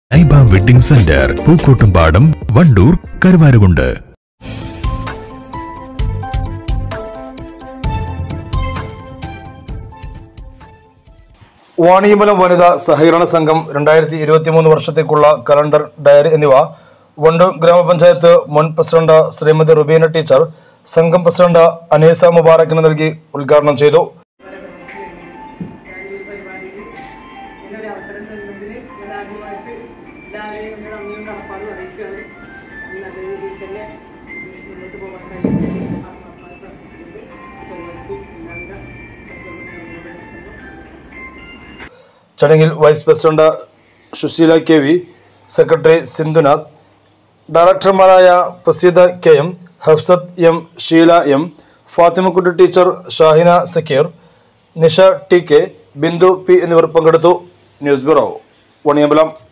ഐബ wedding centre Pookkottumpadam Wandoor Karuvarakundu Vaniyambalam വനിതാ സഹകരണ സംഘം രണ്ടായിരത്തി ഇരുപത്തിമൂന്ന് വർഷത്തേക്കുള്ള കലണ്ടർ ഡയറി എന്നിവ വണ്ടൂർ ഗ്രാമപഞ്ചായത്ത് മുൻ പ്രസിഡന്റ് ശ്രീമതി റുബീന ടീച്ചർ സംഘം പ്രസിഡന്റ് അനീസ മുബാറക്കിന് നൽകി ഉദ്ഘാടനം ചെയ്തു ഞാനീ പരിപാടിയിൽ ഇങ്ങനൊരു അവസരം തന്നതിന് ഞാൻ ആദ്യമായിട്ട് എല്ലാവരെയും എൻ്റെ നന്ദിയും കടപ്പാടും അറിയിക്കുകയാണ് ഈ നല്ല രീതിയിൽ തന്നെ മുന്നോട്ട് പോകാൻ കഴിയുമെന്ന് ആത്മാർത്ഥമായി പ്രാർത്ഥിച്ചുകൊണ്ട് പരിപാടിക്ക് എല്ലാവിധ ശംസകളും നേർന്നുകൊണ്ട് ചടങ്ങിൽ vice president Susheela K V secretary Sindhunath ഡയറക്ടർമാരായ Praseeda K M Hafsath M Sheela M Fathimakutty teacher Shahina Sakkeer Nisha T K Bindu P എന്നിവർ പങ്കെടുത്തു ന്യൂസ് ബ്യൂറോ വണിയമ്പലം